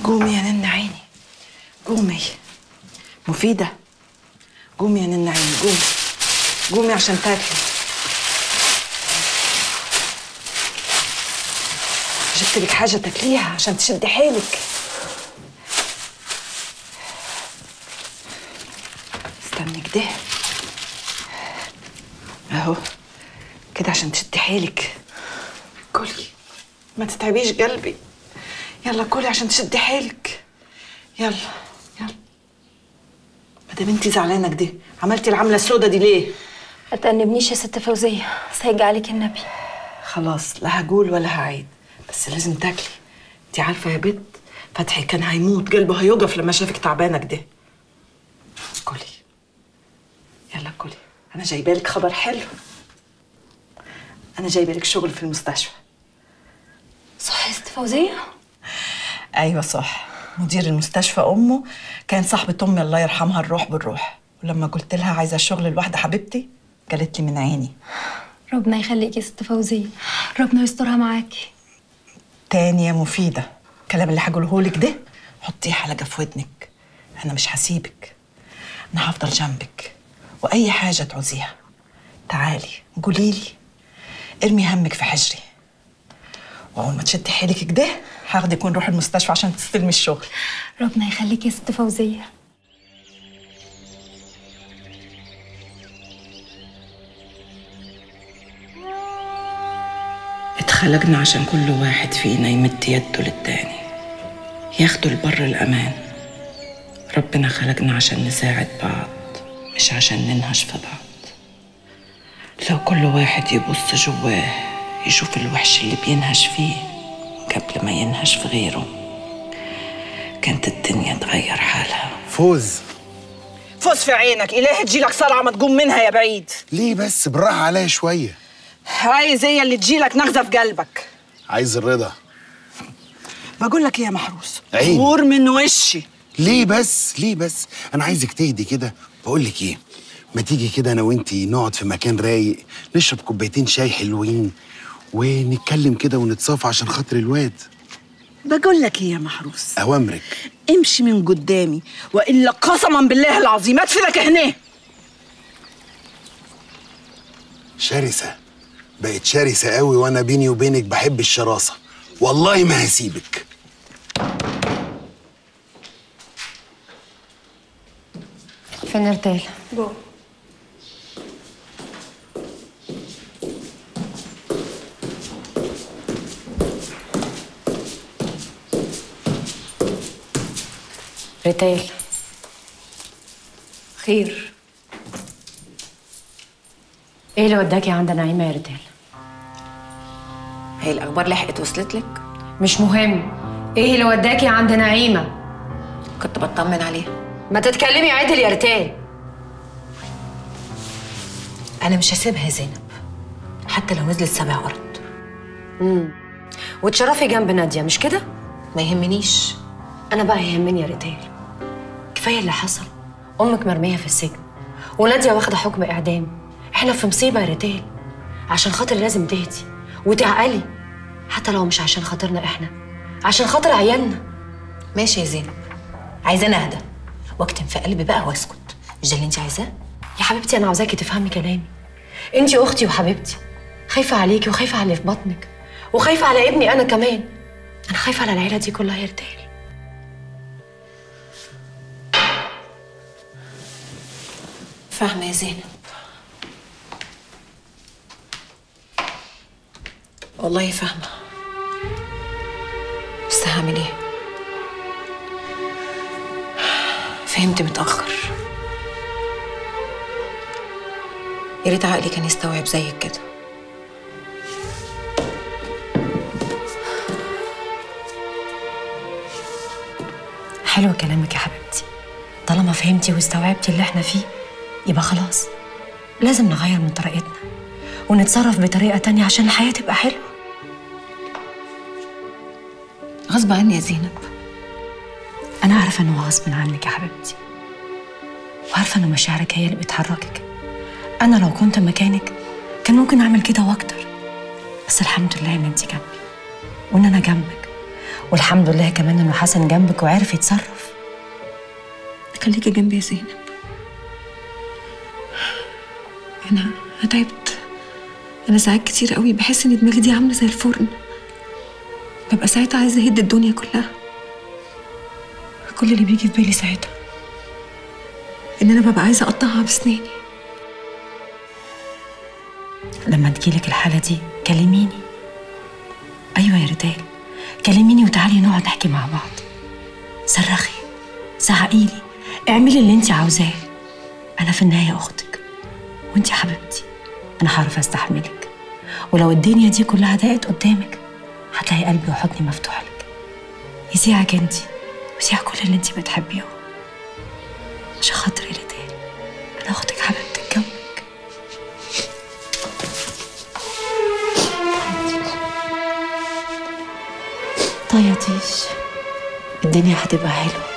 قومي يا نن عيني قومي مفيدة قومي يا نن عيني قومي قومي عشان تاكلي جبت لك حاجة تاكليها عشان تشدي حيلك استني كده اهو كده عشان تشدي حيلك كلي ما تتعبيش قلبي يلا كلي عشان تشدي حيلك يلا يلا ما دام انتي زعلانه كده عملتي العمله السوداء دي ليه ما تأنبنيش يا ست فوزية سيجي عليك النبي خلاص لا هقول ولا هعيد بس لازم تاكلي انتي عارفه يا بنت فتحي كان هيموت قلبه هيوقف لما شافك تعبانه كده كلي يلا كلي انا جايبه لك خبر حلو انا جايبه لك شغل في المستشفى صح يا ست فوزية ايوه صح مدير المستشفى امه كان صاحبة امي الله يرحمها الروح بالروح ولما قلت لها عايزه الشغل لوحده حبيبتي قالت لي من عيني ربنا يخليك يا ست فوزية ربنا يسترها معاكي تاني يا مفيدة الكلام اللي هقوله لك ده حطيه حلقة في ودنك أنا مش هسيبك أنا هفضل جنبك وأي حاجة تعوزيها تعالي قولي لي ارمي همك في حجري وأول ما تشدي حيلك كده هاخدك ونروح المستشفى عشان تستلمي الشغل ربنا يخليك يا ست فوزية اتخلقنا عشان كل واحد فينا يمد يده للتاني ياخدوا البر الأمان ربنا خلقنا عشان نساعد بعض مش عشان ننهش في بعض لو كل واحد يبص جواه يشوف الوحش اللي بينهش فيه قبل ما ينهش في غيره كانت الدنيا تغير حالها فوز فوز في عينك إله تجيلك صرعة ما تقوم منها يا بعيد ليه بس بالراحة عليا شوية عايز هي اللي تجيلك نغزة في قلبك عايز الرضا بقول لك ايه يا محروس عين. غور من وشي ليه بس ليه بس انا عايزك تهدي كده بقول لك ايه ما تيجي كده انا وانتي نقعد في مكان رايق نشرب كوبايتين شاي حلوين ونتكلم كده ونتصافى عشان خاطر الواد بقول لك ايه يا محروس اوامرك امشي من قدامي والا قسما بالله العظيم ادفنك هنا شرسة بقت شرسة قوي وانا بيني وبينك بحب الشراسة والله ما هسيبك فين ارتال جوه ريتال خير ايه اللي وداكي عند نعيمة يا ريتال هي الاخبار لحقت وصلت لك مش مهم ايه اللي وداكي عند نعيمة كنت بطمن عليها ما تتكلمي عدل يا ريتال انا مش هسيبها يا زينب حتى لو نزلت سبع ارض وتشرفي جنب نادية مش كده ما يهمنيش انا بقى يهمني يا ريتال كفايه اللي حصل امك مرميه في السجن وناديه واخده حكم اعدام احنا في مصيبه يا ريتال عشان خاطر لازم تهدي وتعقلي حتى لو مش عشان خاطرنا احنا عشان خاطر عيالنا ماشي يا زينب عايزاني اهدى واكتم في قلبي بقى واسكت مش ده اللي انت عايزاه يا حبيبتي انا عاوزاكي تفهمي كلامي انتي اختي وحبيبتي خايفه عليكي وخايفه على اللي في بطنك وخايفه على ابني انا كمان انا خايفه على العيله دي كلها يا ريتال فاهمه يا زينب والله فاهمه بس هعمل ايه فهمت متاخر يا ريت عقلي كان يستوعب زيك كده حلو كلامك يا حبيبتي طالما فهمتي واستوعبتي اللي احنا فيه يبقى خلاص لازم نغير من طريقتنا ونتصرف بطريقة تانية عشان الحياة تبقى حلوة غصب عني يا زينب أنا عارفة إنه غصب عنك يا حبيبتي وعارفة إن مشاعرك هي اللي بتحركك أنا لو كنت مكانك كان ممكن أعمل كده وأكتر بس الحمد لله إن أنت جنبي وإن أنا جنبك والحمد لله كمان انه حسن جنبك وعارف يتصرف خليكي جنبي يا زينب انا انا تعبت انا ساعات كتير قوي بحس ان دماغي دي عامله زي الفرن ببقى ساعتها عايزه اهد الدنيا كلها كل اللي بيجي في بالي ساعتها ان انا ببقى عايزه اقطعها بسناني لما تجيلك الحالة دي كلميني أيوة يا ريتال كلميني وتعالي نقعد نحكي مع بعض صرخي زعقيلي اعملي اللي انت عاوزاه أنا في النهاية أختك وانت حبيبتي أنا هعرف أستحملك ولو الدنيا دي كلها ضاقت قدامك هتلاقي قلبي وحضني مفتوح لك يسيعك انت ويسيع كل اللي انت بتحبيهم عشان خاطري يا ريتال أنا أختك حبيبتك جنبك طيطيش الدنيا هتبقى حلوة